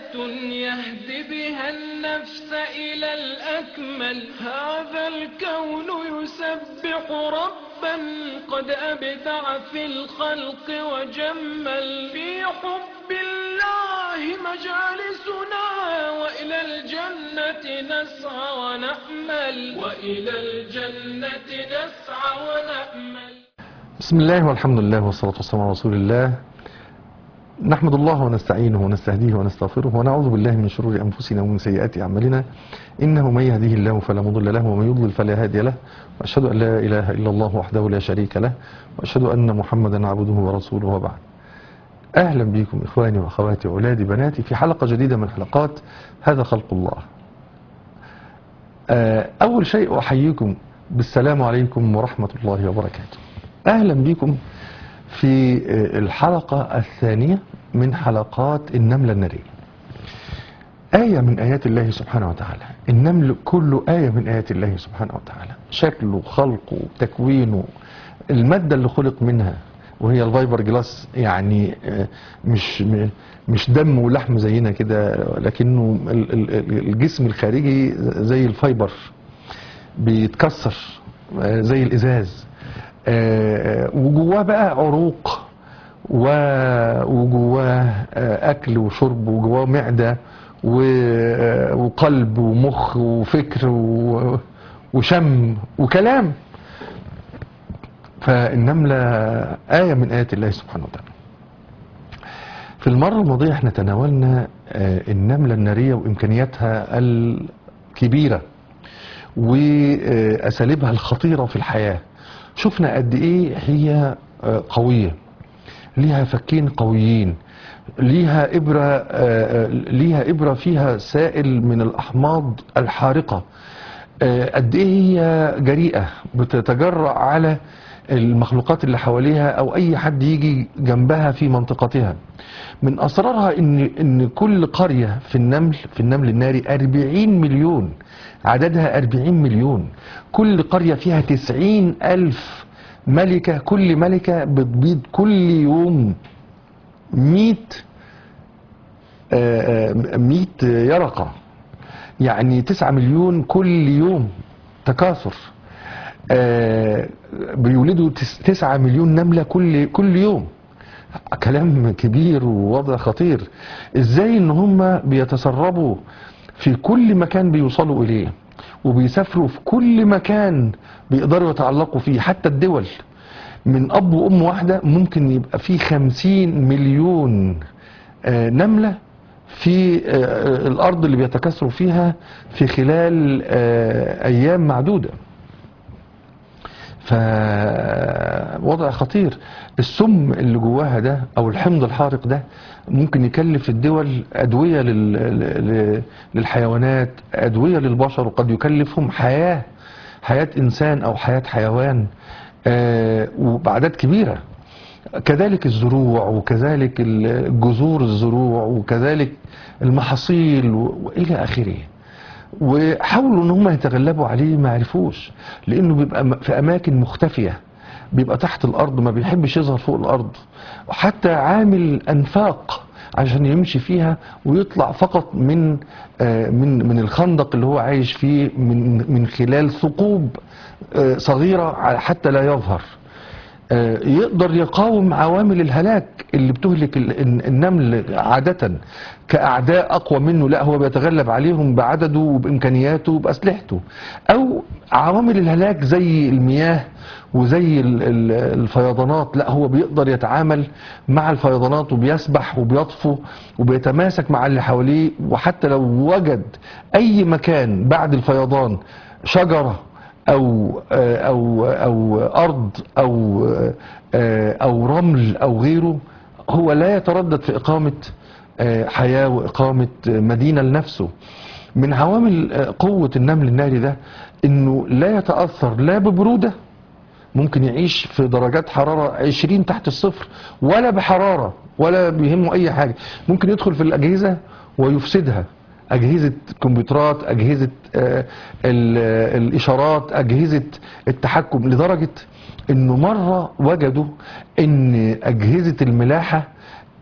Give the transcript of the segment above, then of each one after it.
يهدي بها النفس إلى الأكمل هذا الكون يسبح ربا قد أبدع في الخلق وجمل في حب الله مجالسنا وإلى الجنة نسعى ونأمل وإلى الجنة نسعى ونأمل بسم الله والحمد لله والصلاة والسلام على رسول الله نحمد الله ونستعينه ونستهديه ونستغفره ونعوذ بالله من شرور أنفسنا ومن سيئات أعمالنا إنه من يهديه الله فلا مضل له ومن يضلل فلا هادي له وأشهد أن لا إله إلا الله وحده لا شريك له وأشهد أن محمدا عبده ورسوله وبعد أهلا بكم إخواني وأخواتي وأولادي بناتي في حلقة جديدة من حلقات هذا خلق الله أول شيء أحييكم بالسلام عليكم ورحمة الله وبركاته أهلا بكم في الحلقة الثانية من حلقات النملة النارية آية من آيات الله سبحانه وتعالى النمل كله آية من آيات الله سبحانه وتعالى شكله خلقه تكوينه المادة اللي خلق منها وهي الفايبر جلاس يعني مش مش دم ولحم زينا كده لكنه الجسم الخارجي زي الفايبر بيتكسر زي الازاز وجواه بقى عروق وجواه اكل وشرب وجواه معده وقلب ومخ وفكر وشم وكلام فالنملة آية من آيات الله سبحانه وتعالى في المرة الماضية احنا تناولنا النملة النارية وإمكانياتها الكبيرة وأساليبها الخطيرة في الحياة شفنا قد إيه هي قوية ليها فكين قويين ليها إبرة ليها إبرة فيها سائل من الأحماض الحارقة قد إيه هي جريئة بتتجرأ على المخلوقات اللي حواليها او اي حد يجي جنبها في منطقتها من اسرارها ان ان كل قريه في النمل في النمل الناري 40 مليون عددها 40 مليون كل قريه فيها 90 الف ملكه كل ملكه بتبيض كل يوم 100 100 يرقه يعني 9 مليون كل يوم تكاثر آه بيولدوا تسعة مليون نملة كل كل يوم كلام كبير ووضع خطير ازاي ان هم بيتسربوا في كل مكان بيوصلوا اليه وبيسافروا في كل مكان بيقدروا يتعلقوا فيه حتى الدول من اب وام واحدة ممكن يبقى في خمسين مليون آه نملة في آه الارض اللي بيتكاثروا فيها في خلال ايام معدوده فوضع خطير السم اللي جواها ده او الحمض الحارق ده ممكن يكلف الدول ادويه للحيوانات ادويه للبشر وقد يكلفهم حياه حياه انسان او حياه حيوان وباعداد كبيره كذلك الزروع وكذلك الجذور الزروع وكذلك المحاصيل والى اخره وحاولوا ان هم يتغلبوا عليه ما عرفوش لانه بيبقى في اماكن مختفيه بيبقى تحت الارض ما بيحبش يظهر فوق الارض وحتى عامل انفاق عشان يمشي فيها ويطلع فقط من من من الخندق اللي هو عايش فيه من من خلال ثقوب صغيره حتى لا يظهر يقدر يقاوم عوامل الهلاك اللي بتهلك النمل عادة كأعداء أقوى منه لا هو بيتغلب عليهم بعدده وبإمكانياته وبأسلحته أو عوامل الهلاك زي المياه وزي الفيضانات لا هو بيقدر يتعامل مع الفيضانات وبيسبح وبيطفو وبيتماسك مع اللي حواليه وحتى لو وجد أي مكان بعد الفيضان شجرة او او او ارض او او رمل او غيره هو لا يتردد في اقامه حياه واقامه مدينه لنفسه من عوامل قوه النمل الناري ده انه لا يتاثر لا ببروده ممكن يعيش في درجات حراره 20 تحت الصفر ولا بحراره ولا بيهمه اي حاجه ممكن يدخل في الاجهزه ويفسدها أجهزة كمبيوترات أجهزة آه الإشارات أجهزة التحكم لدرجة أنه مرة وجدوا أن أجهزة الملاحة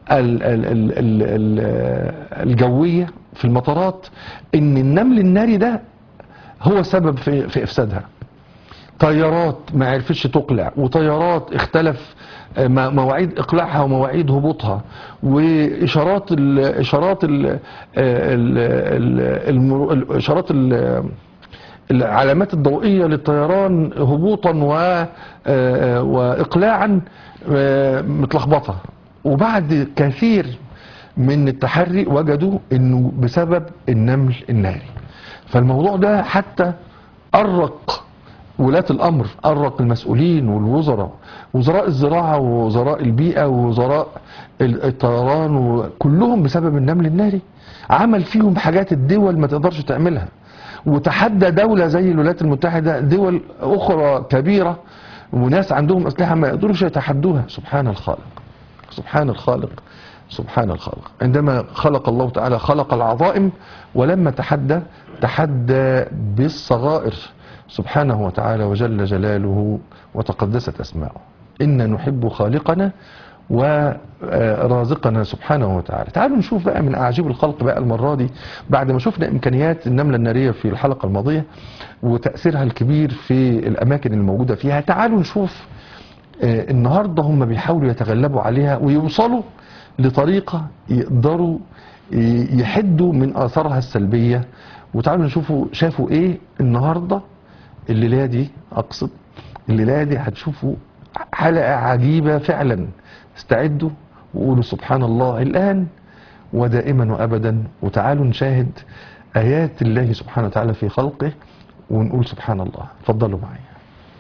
ال- ال- ال- ال- ال- الجوية في المطارات ان النمل الناري ده هو السبب في, في افسادها طيارات ما عرفتش تقلع وطيارات اختلف آه، م- مواعيد اقلاعها ومواعيد هبوطها واشارات ال اشارات ال ال ال المر- الاشارات ال العلامات الضوئية للطيران هبوطا و آه، واقلاعا آه، متلخبطة وبعد كثير من التحري وجدوا انه بسبب النمل الناري فالموضوع ده حتى أرق ولاة الأمر أرق المسؤولين والوزراء وزراء الزراعة ووزراء البيئة ووزراء ال- الطيران وكلهم بسبب النمل الناري عمل فيهم حاجات الدول ما تقدرش تعملها وتحدى دولة زي الولايات المتحدة دول أخرى كبيرة وناس عندهم أسلحة ما يقدروش يتحدوها سبحان الخالق سبحان الخالق سبحان الخالق عندما خلق الله تعالى خلق العظائم ولما تحدى تحدى بالصغائر سبحانه وتعالى وجل جلاله وتقدست أسماؤه إنا نحب خالقنا ورازقنا سبحانه وتعالى تعالوا نشوف بقى من أعجيب الخلق بقى المرة دي بعد ما شفنا إمكانيات النملة النارية في الحلقة الماضية وتأثيرها الكبير في الأماكن الموجودة فيها تعالوا نشوف آه، النهارده هم بيحاولوا يتغلبوا عليها ويوصلوا لطريقه يقدروا ي- يحدوا من اثارها السلبيه وتعالوا نشوفوا شافوا ايه النهارده الليله دي اقصد الليله دي هتشوفوا حلقه عجيبه فعلا استعدوا وقولوا سبحان الله الان ودائما وابدا وتعالوا نشاهد ايات الله سبحانه وتعالى في خلقه ونقول سبحان الله اتفضلوا معايا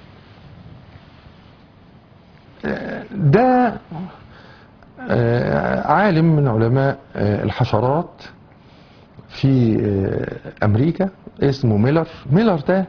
ده آه، عالم من علماء آه، الحشرات في آه، امريكا اسمه ميلر ميلر ده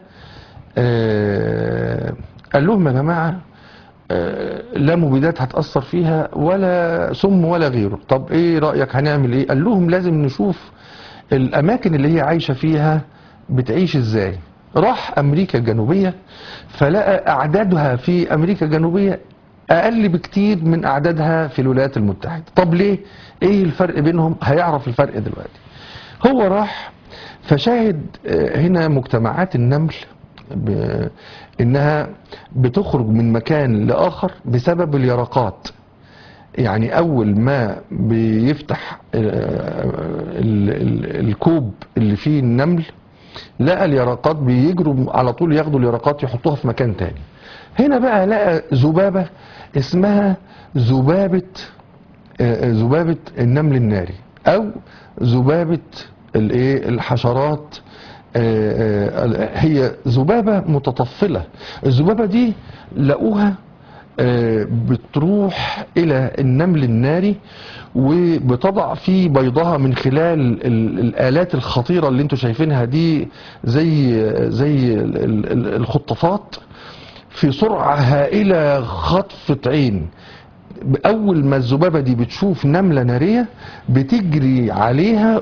آه، قال لهم يا جماعه آه، لا مبيدات هتأثر فيها ولا سم ولا غيره طب ايه رأيك هنعمل ايه قال لهم لازم نشوف الاماكن اللي هي عايشة فيها بتعيش ازاي راح امريكا الجنوبية فلقى اعدادها في امريكا الجنوبية اقل بكتير من اعدادها في الولايات المتحدة طب ليه ايه الفرق بينهم هيعرف الفرق دلوقتي هو راح فشاهد آه، هنا مجتمعات النمل ب- انها بتخرج من مكان لاخر بسبب اليرقات يعني اول ما بيفتح آه، ال- ال- الكوب اللي فيه النمل لقى اليرقات بيجروا على طول ياخدوا اليرقات يحطوها في مكان تاني هنا بقى لقى ذبابة اسمها ذبابة آه، ذبابة النمل الناري او ذبابة الايه الحشرات آه، آه، هي ذبابة متطفلة الذبابة دي لقوها آه، بتروح الى النمل الناري وبتضع في بيضها من خلال ال- الالات الخطيره اللي انتم شايفينها دي زي زي ال- ال- ال- الخطافات في سرعه هائله خطفه عين اول ما الذبابه دي بتشوف نمله ناريه بتجري عليها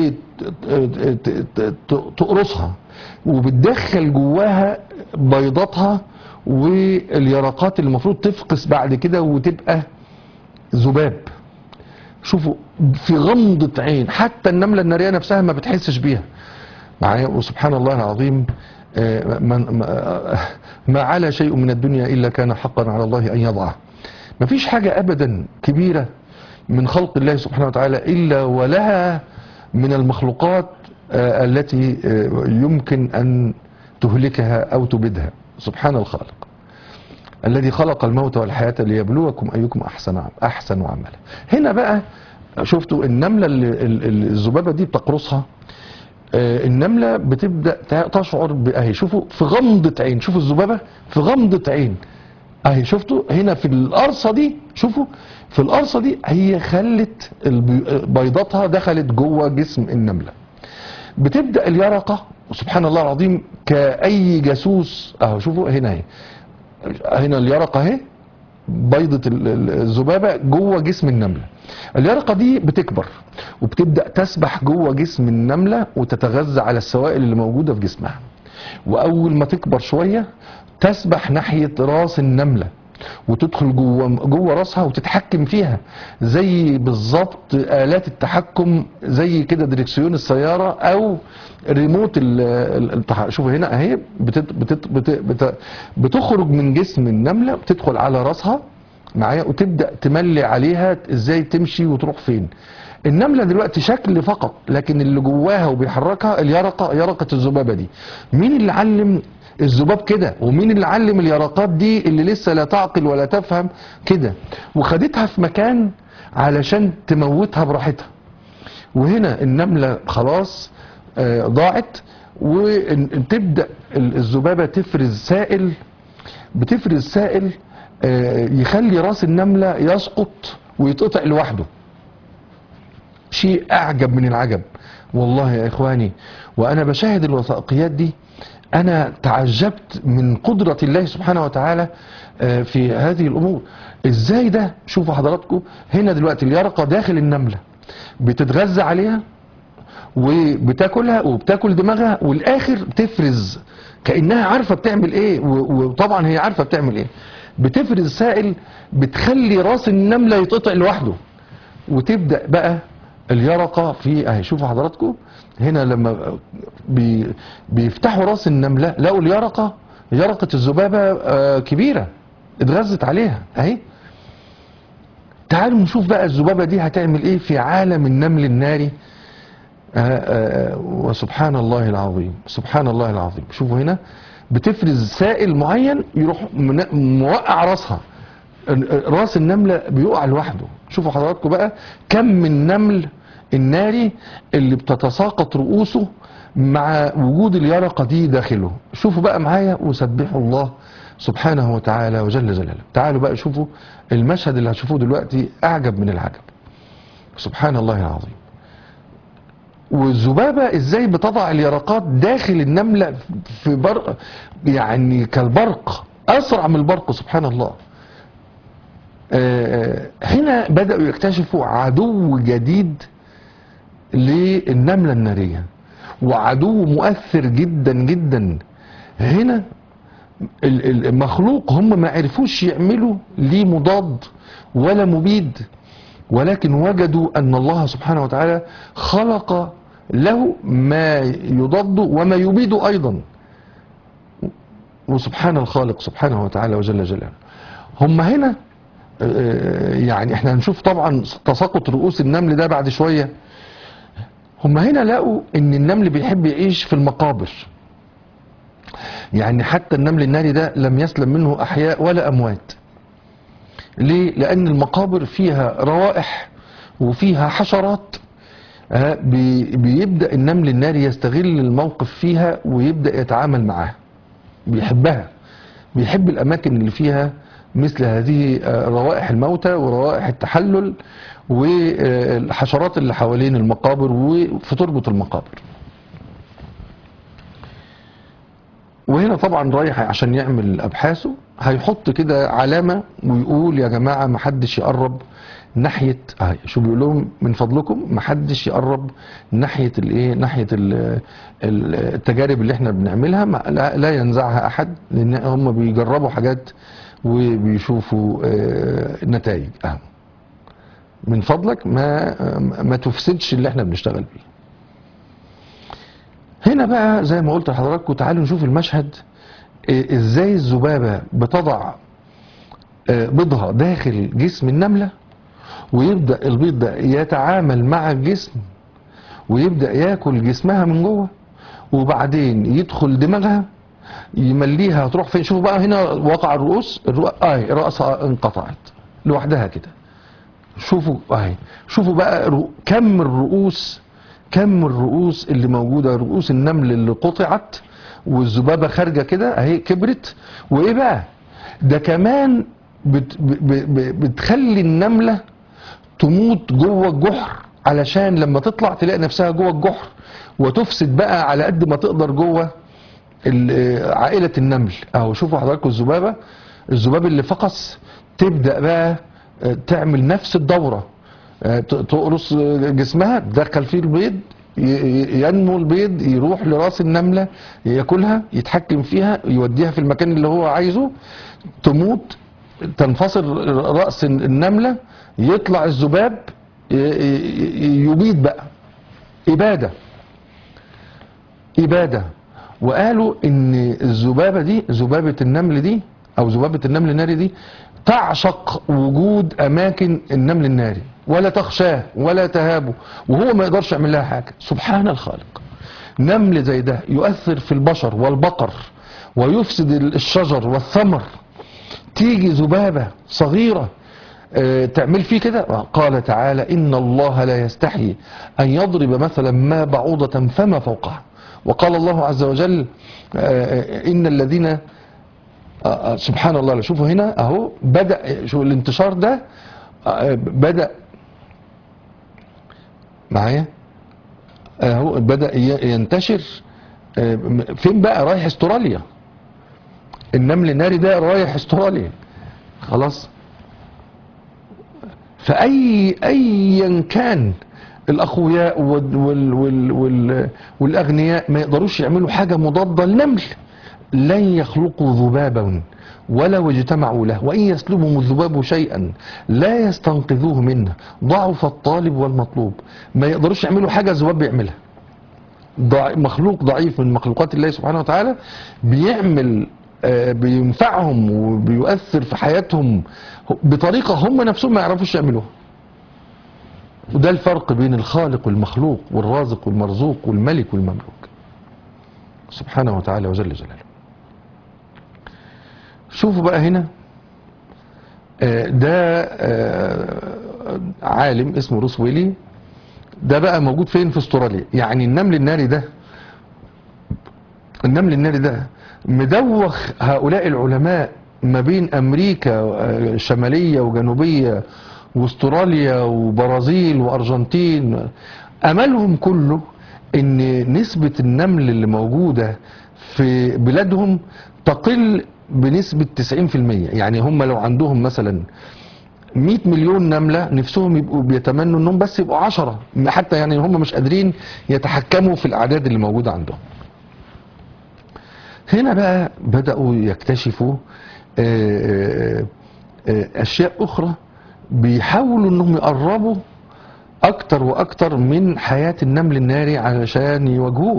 وتقرصها وبتدخل جواها بيضاتها واليرقات اللي المفروض تفقس بعد كده وتبقى ذباب شوفوا في غمضة عين حتى النملة النارية نفسها ما بتحسش بيها معايا وسبحان الله العظيم آه، من- ما- ما على شيء من الدنيا إلا كان حقا على الله أن يضعه ما فيش حاجة أبدا كبيرة من خلق الله سبحانه وتعالى إلا ولها من المخلوقات آه، التي آه، يمكن أن تهلكها أو تبدها سبحان الخالق الذي خلق الموت والحياة ليبلوكم أيكم أحسن عم- أحسن عملا هنا بقى شفتوا النملة اللي ال- ال- الذبابة دي بتقرصها آه، النملة بتبدأ ت- تشعر بأهي شوفوا في غمضة عين شوفوا الذبابة في غمضة عين اهي شفتوا هنا في القرصة دي شوفوا في القرصة دي هي خلت البي- بيضاتها دخلت جوه جسم النملة بتبدأ اليرقة سبحان الله العظيم كأي جاسوس اهو شوفوا هنا اهي هنا اليرقة اهي بيضة ال- ال- الذبابة جوه جسم النملة اليرقة دي بتكبر وبتبدأ تسبح جوه جسم النملة وتتغذى على السوائل اللي موجودة في جسمها وأول ما تكبر شوية تسبح ناحية راس النملة وتدخل جوه جوه راسها وتتحكم فيها زي بالظبط آلات التحكم زي كده دريكسيون السيارة او ريموت ال- ال- التح... شوف هنا اهي بتت... بتت... بت... بت... بتخرج من جسم النملة بتدخل على راسها معايا وتبدأ تملي عليها ازاي تمشي وتروح فين النملة دلوقتي شكل فقط لكن اللي جواها وبيحركها اليرقة يرقة الذبابة دي مين اللي علم الذباب كده ومين اللي علم اليرقات دي اللي لسه لا تعقل ولا تفهم كده وخدتها في مكان علشان تموتها براحتها وهنا النملة خلاص آه، ضاعت وتبدأ الذبابة تفرز سائل بتفرز سائل آه، يخلي راس النملة يسقط ويتقطع لوحده شيء أعجب من العجب والله يا إخواني وأنا بشاهد الوثائقيات دي أنا تعجبت من قدرة الله سبحانه وتعالى آه، في هذه الأمور إزاي ده شوفوا حضراتكم هنا دلوقتي اليرقة داخل النملة بتتغذى عليها وبتاكلها وبتاكل دماغها والاخر بتفرز كانها عارفه بتعمل ايه و- وطبعا هي عارفه بتعمل ايه بتفرز سائل بتخلي راس النمله يتقطع لوحده وتبدا بقى اليرقه في اهي شوفوا حضراتكم هنا لما بي بيفتحوا راس النمله لقوا اليرقه يرقه الذبابه آه، كبيره اتغذت عليها اهي تعالوا نشوف بقى الذبابه دي هتعمل ايه في عالم النمل الناري آه، آه، وسبحان الله العظيم سبحان الله العظيم شوفوا هنا بتفرز سائل معين يروح من- موقع راسها ال- راس النملة بيقع لوحده شوفوا حضراتكم بقى كم النمل الناري اللي بتتساقط رؤوسه مع وجود اليرقة دي داخله شوفوا بقى معايا وسبحوا الله سبحانه وتعالى وجل جلاله تعالوا بقى شوفوا المشهد اللي هتشوفوه دلوقتي أعجب من العجب سبحان الله العظيم والذبابة ازاي بتضع اليرقات داخل النملة في برق يعني كالبرق اسرع من البرق سبحان الله آه، هنا بدأوا يكتشفوا عدو جديد للنملة النارية وعدو مؤثر جدا جدا هنا ال- ال- المخلوق هم ما عرفوش يعملوا ليه مضاد ولا مبيد ولكن وجدوا أن الله سبحانه وتعالى خلق له ما يضاد وما يبيد أيضا وسبحان الخالق سبحانه وتعالى وجل جلاله هم هنا آه، يعني احنا هنشوف طبعا تساقط رؤوس النمل ده بعد شوية هم هنا لقوا ان النمل بيحب يعيش في المقابر يعني حتى النمل الناري ده لم يسلم منه احياء ولا اموات ليه لان المقابر فيها روائح وفيها حشرات آه، بي- بيبدا النمل الناري يستغل الموقف فيها ويبدا يتعامل معاها بيحبها بيحب الاماكن اللي فيها مثل هذه آه، روائح الموتى وروائح التحلل والحشرات اللي حوالين المقابر وفي تربة المقابر وهنا طبعا رايح عشان يعمل ابحاثه هيحط كده علامة ويقول يا جماعة محدش يقرب ناحية اهي شو بيقول لهم من فضلكم محدش يقرب ناحية الايه ناحية ال- ال- التجارب اللي احنا بنعملها ما- لا لا ينزعها احد لان هم بيجربوا حاجات وبيشوفوا آه، نتائج اهو من فضلك ما ما تفسدش اللي احنا بنشتغل بيه هنا بقى زي ما قلت لحضراتكم تعالوا نشوف المشهد إيه ازاي الذبابة بتضع آه، بيضها داخل جسم النملة ويبدأ البيض ده يتعامل مع الجسم ويبدأ ياكل جسمها من جوه وبعدين يدخل دماغها يمليها تروح فين شوفوا بقى هنا وقع الرؤوس الرؤ... اي رأسها انقطعت لوحدها كده شوفوا اهي شوفوا بقى رو... كم الرؤوس كم الرؤوس اللي موجوده رؤوس النمل اللي قطعت والذبابه خارجه كده اهي كبرت وايه بقى ده كمان بت... ب... ب... بتخلي النمله تموت جوه الجحر علشان لما تطلع تلاقي نفسها جوه الجحر وتفسد بقى على قد ما تقدر جوه ال- عائلة النمل اهو شوفوا حضراتكم الذبابة الذباب اللي فقس تبدأ بقى آه، تعمل نفس الدورة آه، ت- تقرص جسمها تدخل فيه البيض ي- ي- ينمو البيض يروح لراس النملة ياكلها يتحكم فيها يوديها في المكان اللي هو عايزه تموت تنفصل رأس النملة يطلع الذباب ي- ي- يبيد بقى إبادة إبادة وقالوا إن الذبابة دي ذبابة النمل دي أو ذبابة النمل الناري دي تعشق وجود أماكن النمل الناري ولا تخشاه ولا تهابه وهو ما يقدرش يعمل لها حاجة سبحان الخالق نمل زي ده يؤثر في البشر والبقر ويفسد الشجر والثمر تيجي ذبابة صغيرة آه، تعمل فيه كده قال تعالى إن الله لا يستحي أن يضرب مثلا ما بعوضة فما فوقها وقال الله عز وجل آه، إن الذين آه، آه، سبحان الله شوفوا هنا أهو بدأ شو الانتشار ده آه، بدأ معايا اهو بدأ ي- ينتشر آه، م- فين بقى رايح استراليا النمل الناري ده رايح استراليا خلاص فأي أيا كان الأخوياء وال وال وال وال والأغنياء ما يقدروش يعملوا حاجة مضادة للنمل لن يخلقوا ذبابا ولو اجتمعوا له وإن يسلبهم الذباب شيئا لا يستنقذوه منه ضعف الطالب والمطلوب ما يقدروش يعملوا حاجة الذباب بيعملها ضع- مخلوق ضعيف من مخلوقات الله سبحانه وتعالى بيعمل آه، بينفعهم وبيؤثر في حياتهم بطريقة هم نفسهم ما يعرفوش يعملوها وده الفرق بين الخالق والمخلوق والرازق والمرزوق والملك والمملوك سبحانه وتعالى وجل جلاله شوفوا بقى هنا آه، ده آه، عالم اسمه روس ويلي ده بقى موجود فين في استراليا يعني النمل الناري ده النمل الناري ده مدوخ هؤلاء العلماء ما بين امريكا آه، الشماليه وجنوبيه واستراليا وبرازيل وارجنتين املهم كله ان نسبه النمل اللي موجوده في بلادهم تقل بنسبه 90% يعني هم لو عندهم مثلا 100 مليون نملة نفسهم يبقوا بيتمنوا انهم بس يبقوا 10 حتى يعني هم مش قادرين يتحكموا في الاعداد اللي موجودة عندهم هنا بقى بدأوا يكتشفوا آه، آه، اشياء اخرى بيحاولوا انهم يقربوا اكتر واكتر من حياة النمل الناري علشان يواجهوه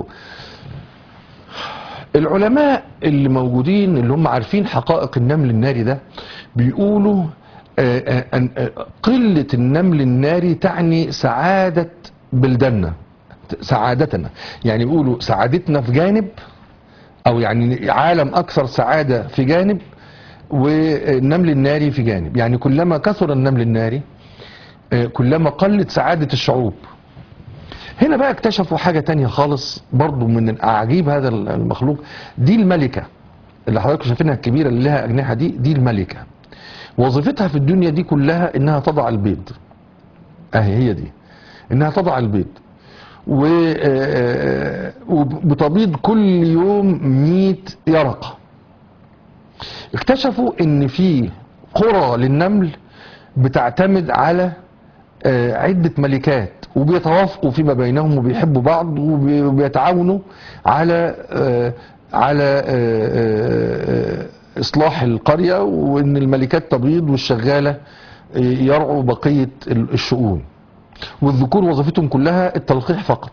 العلماء اللي موجودين اللي هم عارفين حقائق النمل الناري ده بيقولوا آه، آه، أن- آه، قلة النمل الناري تعني سعادة بلدنا سعادتنا يعني بيقولوا سعادتنا في جانب او يعني عالم اكثر سعادة في جانب والنمل الناري في جانب يعني كلما كثر النمل الناري آه، كلما قلت سعادة الشعوب هنا بقى اكتشفوا حاجة تانية خالص برضو من أعاجيب هذا المخلوق دي الملكة اللي حضراتكم شايفينها الكبيرة اللي لها أجنحة دي دي الملكة وظيفتها في الدنيا دي كلها إنها تضع البيض أهي هي دي إنها تضع البيض و- آه، وبتبيض كل يوم 100 يرقة اكتشفوا ان في قرى للنمل بتعتمد على آه، عدة ملكات وبيتوافقوا فيما بينهم وبيحبوا بعض وبي- وبيتعاونوا على آه، على آه، آه، آه، اصلاح القرية وان الملكات تبيض والشغالة آه، يرعوا بقية ال- الشؤون والذكور وظيفتهم كلها التلقيح فقط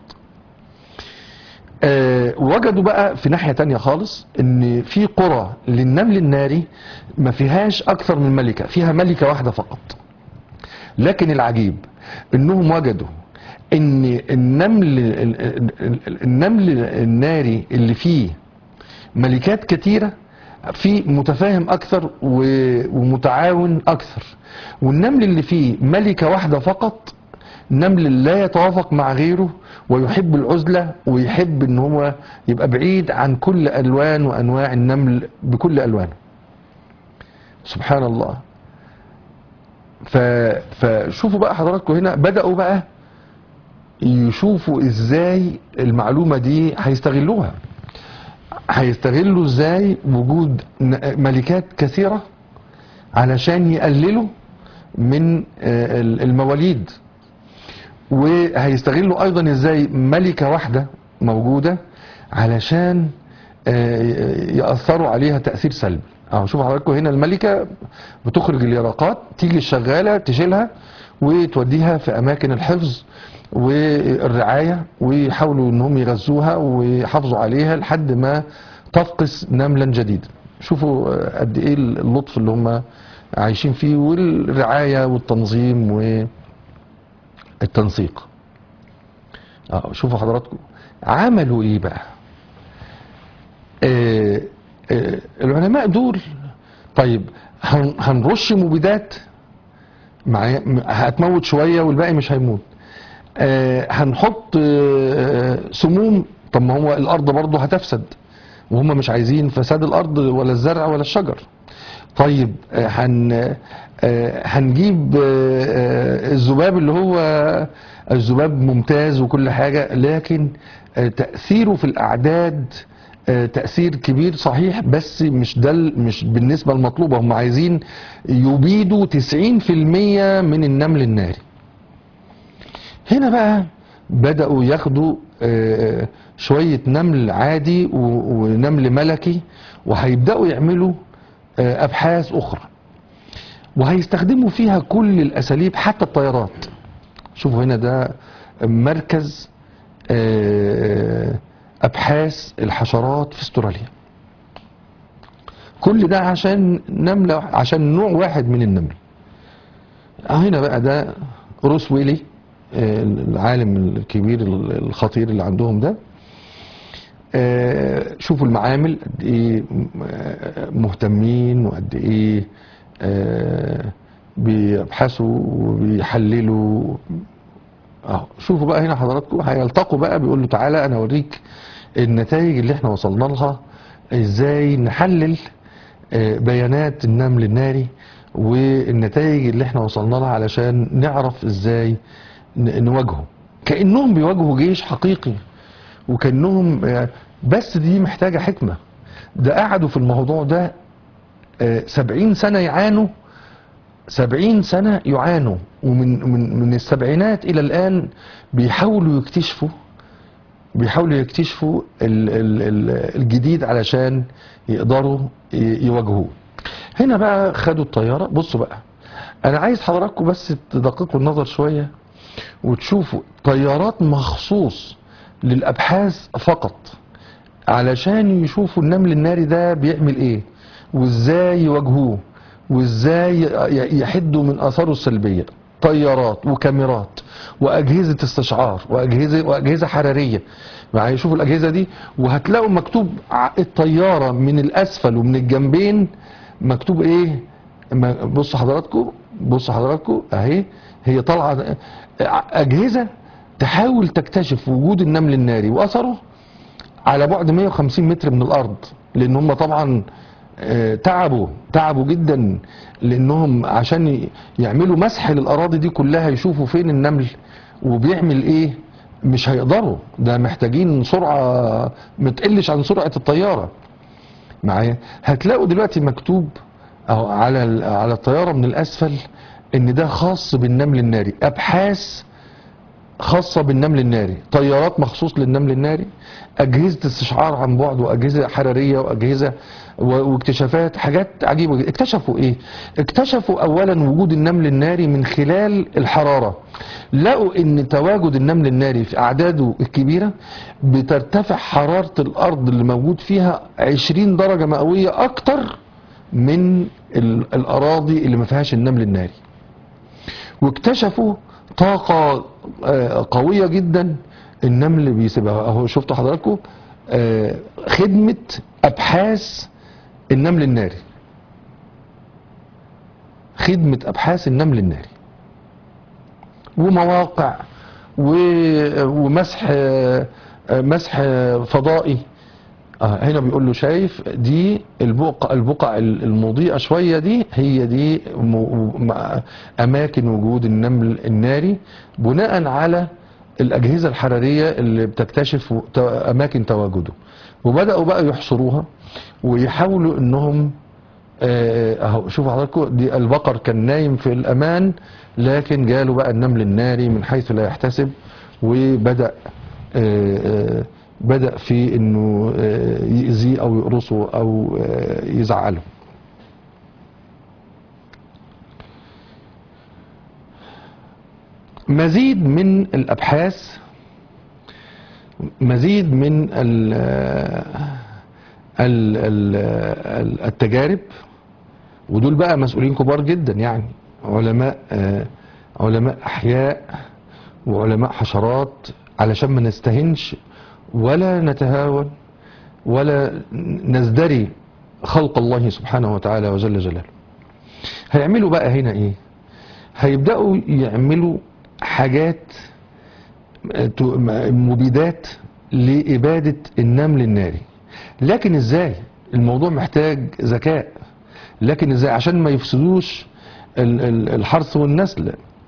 آه، وجدوا بقى في ناحية تانية خالص ان في قرى للنمل الناري ما فيهاش اكثر من ملكة فيها ملكة واحدة فقط لكن العجيب انهم وجدوا ان النمل ال- ال- ال- النمل الناري اللي فيه ملكات كتيرة في متفاهم اكثر و- ومتعاون اكثر والنمل اللي فيه ملكة واحدة فقط نمل لا يتوافق مع غيره ويحب العزلة ويحب ان هو يبقى بعيد عن كل الوان وانواع النمل بكل الوانه سبحان الله ف... فشوفوا بقى حضراتكم هنا بدأوا بقى يشوفوا ازاي المعلومة دي هيستغلوها هيستغلوا ازاي وجود ن- ملكات كثيرة علشان يقللوا من آه، المواليد وهيستغلوا ايضا ازاي ملكة واحدة موجودة علشان آه، يأثروا عليها تأثير سلبي اهو شوف حضراتكم هنا الملكة بتخرج اليرقات تيجي الشغالة تشيلها وتوديها في أماكن الحفظ والرعاية ويحاولوا انهم يغذوها ويحافظوا عليها لحد ما تفقس نملا جديدا شوفوا آه، قد ايه اللطف اللي هم عايشين فيه والرعاية والتنظيم والتنسيق اه شوفوا حضراتكم عملوا ايه بقى آه آه العلماء دول طيب هن- هنرش مبيدات معايا م- هتموت شويه والباقي مش هيموت آه هنحط آه سموم طب ما هو الارض برضه هتفسد وهم مش عايزين فساد الارض ولا الزرع ولا الشجر طيب آه، هن آه، هنجيب آه، آه، الذباب اللي هو الذباب ممتاز وكل حاجة لكن آه، تأثيره في الأعداد آه، تأثير كبير صحيح بس مش ده ال- مش بالنسبة المطلوبة هم عايزين يبيدوا 90% من النمل الناري هنا بقى بدأوا ياخدوا آه، شوية نمل عادي و- ونمل ملكي وهيبدأوا يعملوا آه، أبحاث أخرى وهيستخدموا فيها كل الأساليب حتى الطيارات شوفوا هنا ده مركز آه، أبحاث الحشرات في استراليا كل ده عشان نملة عشان نوع واحد من النمل هنا بقى ده روس ويلي آه، العالم الكبير الخطير اللي عندهم ده آه، شوفوا المعامل قد ايه م- آه، مهتمين وقد ايه آه، بيبحثوا وبيحللوا اهو شوفوا بقى هنا حضراتكم هيلتقوا بقى بيقول له تعالى انا اوريك النتائج اللي احنا وصلنا لها ازاي نحلل آه، بيانات النمل الناري والنتائج اللي احنا وصلنا لها علشان نعرف ازاي ن- نواجهه كأنهم بيواجهوا جيش حقيقي وكأنهم آه، بس دي محتاجة حكمة ده قعدوا في الموضوع ده آه، سبعين سنة يعانوا سبعين سنة يعانوا ومن من من السبعينات إلى الآن بيحاولوا يكتشفوا بيحاولوا يكتشفوا ال ال ال الجديد علشان يقدروا ي- يواجهوه هنا بقى خدوا الطيارة بصوا بقى أنا عايز حضراتكم بس تدققوا النظر شوية وتشوفوا طيارات مخصوص للأبحاث فقط علشان يشوفوا النمل الناري ده بيعمل ايه وازاي يواجهوه وازاي ي- يحدوا من اثاره السلبيه طيارات وكاميرات واجهزه استشعار واجهزه واجهزه حراريه معايا شوفوا الاجهزه دي وهتلاقوا مكتوب ع- الطياره من الاسفل ومن الجنبين مكتوب ايه ما- بصوا حضراتكم بصوا حضراتكم اهي هي طالعه اجهزه تحاول تكتشف وجود النمل الناري واثره على بعد 150 متر من الارض لان هم طبعا آه، تعبوا تعبوا جدا لانهم عشان ي- يعملوا مسح للاراضي دي كلها يشوفوا فين النمل وبيعمل ايه مش هيقدروا ده محتاجين سرعه ما تقلش عن سرعه الطياره معايا هتلاقوا دلوقتي مكتوب اهو على ال- على الطياره من الاسفل ان ده خاص بالنمل الناري ابحاث خاصة بالنمل الناري طيارات مخصوص للنمل الناري أجهزة استشعار عن بعد وأجهزة حرارية وأجهزة و- واكتشافات حاجات عجيبة جدا اكتشفوا إيه اكتشفوا أولا وجود النمل الناري من خلال الحرارة لقوا إن تواجد النمل الناري في أعداده الكبيرة بترتفع حرارة الأرض اللي موجود فيها 20 درجة مئوية أكتر من ال- الأراضي اللي ما فيهاش النمل الناري واكتشفوا طاقة آه، قوية جدا النمل بيسيبها اهو شفتوا حضراتكم آه، خدمة ابحاث النمل الناري خدمة ابحاث النمل الناري ومواقع و- ومسح آه، آه، مسح آه، فضائي آه هنا بيقول له شايف دي البقع البقع المضيئة شوية دي هي دي م- م- أماكن وجود النمل الناري بناء على الأجهزة الحرارية اللي بتكتشف ت- أماكن تواجده وبدأوا بقى يحصروها ويحاولوا إنهم آه، اهو شوفوا حضراتكم دي البقر كان نايم في الامان لكن جاله بقى النمل الناري من حيث لا يحتسب وبدا آه، آه، بدأ في انه آه، يأذيه او يقرصه او آه، يزعله مزيد من الابحاث مزيد من ال ال ال التجارب ودول بقى مسؤولين كبار جدا يعني علماء آه، علماء احياء وعلماء حشرات علشان ما نستهنش ولا نتهاون ولا نزدري خلق الله سبحانه وتعالى وجل جلاله هيعملوا بقى هنا ايه هيبدأوا يعملوا حاجات ت- مبيدات لإبادة النمل الناري لكن ازاي الموضوع محتاج ذكاء لكن ازاي عشان ما يفسدوش ال- ال- الحرث والنسل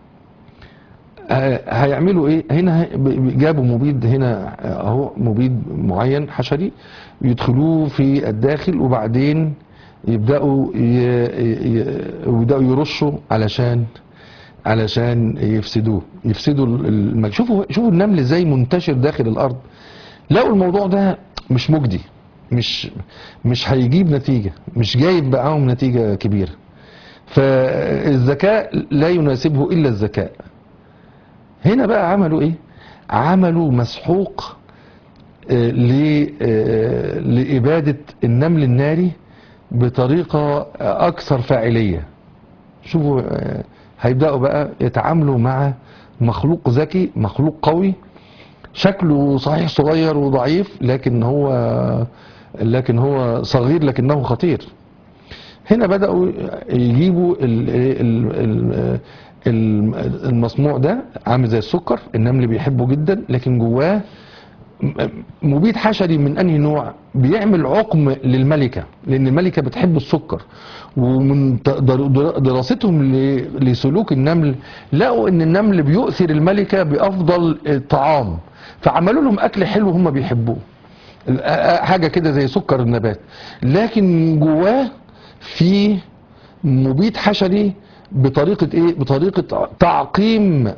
آه، هيعملوا ايه هنا هي- ب- ب- جابوا مبيد هنا آه، اهو مبيد معين حشري يدخلوه في الداخل وبعدين يبداوا ي- ي- يبداوا يرشوا علشان علشان يفسدوه يفسدوا الم... شوفوا شوفوا النمل ازاي منتشر داخل الارض لقوا الموضوع ده مش مجدي مش مش هيجيب نتيجه مش جايب معاهم نتيجه كبيره فالذكاء لا يناسبه الا الذكاء هنا بقى عملوا ايه عملوا مسحوق آه، ل- آه، لإبادة النمل الناري بطريقة آه، أكثر فاعلية شوفوا آه، هيبدأوا بقى يتعاملوا مع مخلوق ذكي مخلوق قوي شكله صحيح صغير وضعيف لكن هو لكن هو صغير لكنه خطير هنا بدأوا يجيبوا ال- ال- ال- ال- المصنوع ده عامل زي السكر النمل بيحبه جدا لكن جواه مبيد حشري من انهي نوع بيعمل عقم للملكه لان الملكه بتحب السكر ومن ت- در- دراستهم ل- لسلوك النمل لقوا ان النمل بيؤثر الملكه بافضل الطعام فعملوا لهم اكل حلو هم بيحبوه ال- آ- حاجه كده زي سكر النبات لكن جواه في مبيد حشري بطريقه ايه بطريقه تعقيم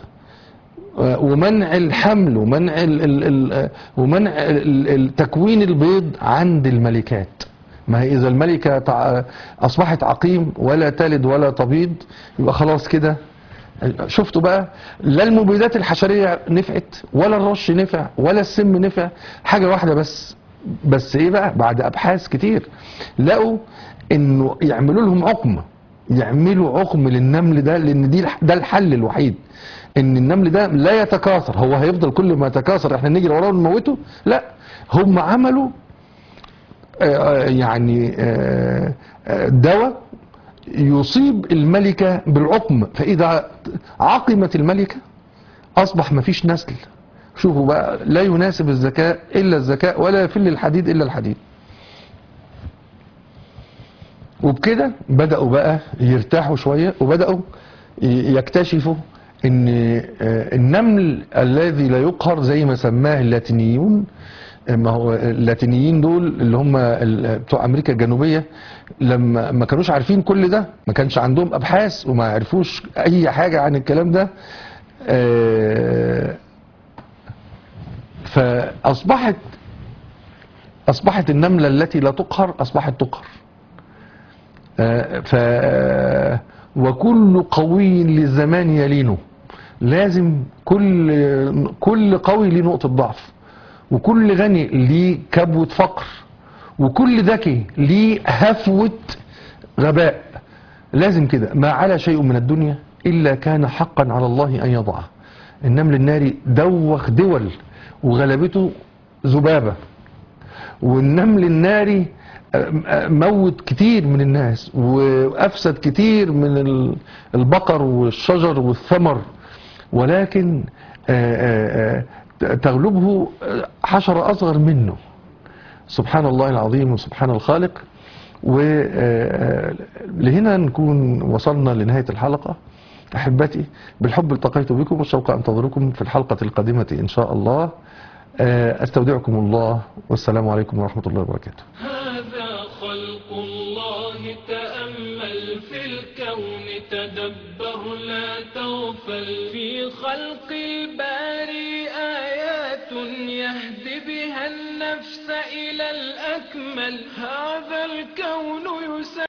ومنع الحمل ومنع ال ال ال ومنع ال- ال- تكوين البيض عند الملكات ما هي اذا الملكه تع- اصبحت عقيم ولا تلد ولا تبيض يبقى خلاص كده شفتوا بقى لا المبيدات الحشريه نفعت ولا الرش نفع ولا السم نفع حاجه واحده بس بس ايه بقى بعد ابحاث كتير لقوا انه يعملوا لهم عقم يعملوا عقم للنمل ده لان دي الح- ده الحل الوحيد ان النمل ده لا يتكاثر هو هيفضل كل ما يتكاثر احنا نجري وراه ونموته لا هم عملوا آه، يعني آه، آه، دواء يصيب الملكة بالعقم فإذا عقمت الملكة أصبح مفيش نسل شوفوا بقى لا يناسب الذكاء إلا الذكاء ولا يفل الحديد إلا الحديد وبكده بدأوا بقى يرتاحوا شوية وبدأوا ي- يكتشفوا ان آه، النمل الذي لا يقهر زي ما سماه اللاتينيون آه، ما هو اللاتينيين دول اللي هم ال- بتوع امريكا الجنوبيه لما ما كانوش عارفين كل ده ما كانش عندهم ابحاث وما عرفوش اي حاجه عن الكلام ده آه، فاصبحت اصبحت النمله التي لا تقهر اصبحت تقهر آه، ف وكل قوي للزمان يلينه لازم كل كل قوي ليه نقطة ضعف وكل غني ليه كبوة فقر وكل ذكي ليه هفوة غباء لازم كده ما على شيء من الدنيا إلا كان حقا على الله أن يضعه النمل الناري دوخ دول وغلبته ذبابة والنمل الناري موت كتير من الناس وافسد كتير من ال- البقر والشجر والثمر ولكن آه، آه، آه، تغلبه حشرة اصغر منه سبحان الله العظيم وسبحان الخالق ولهنا نكون وصلنا لنهاية الحلقة أحبتي بالحب التقيت بكم والشوق أنتظركم في الحلقة القادمة إن شاء الله آه، أستودعكم الله والسلام عليكم ورحمة الله وبركاته هذا خلق الله تأمل في الكون الكون تدبر لا تغفل في خلق الباري آيات يهدي بها النفس إلى الأكمل هذا الكون يسبح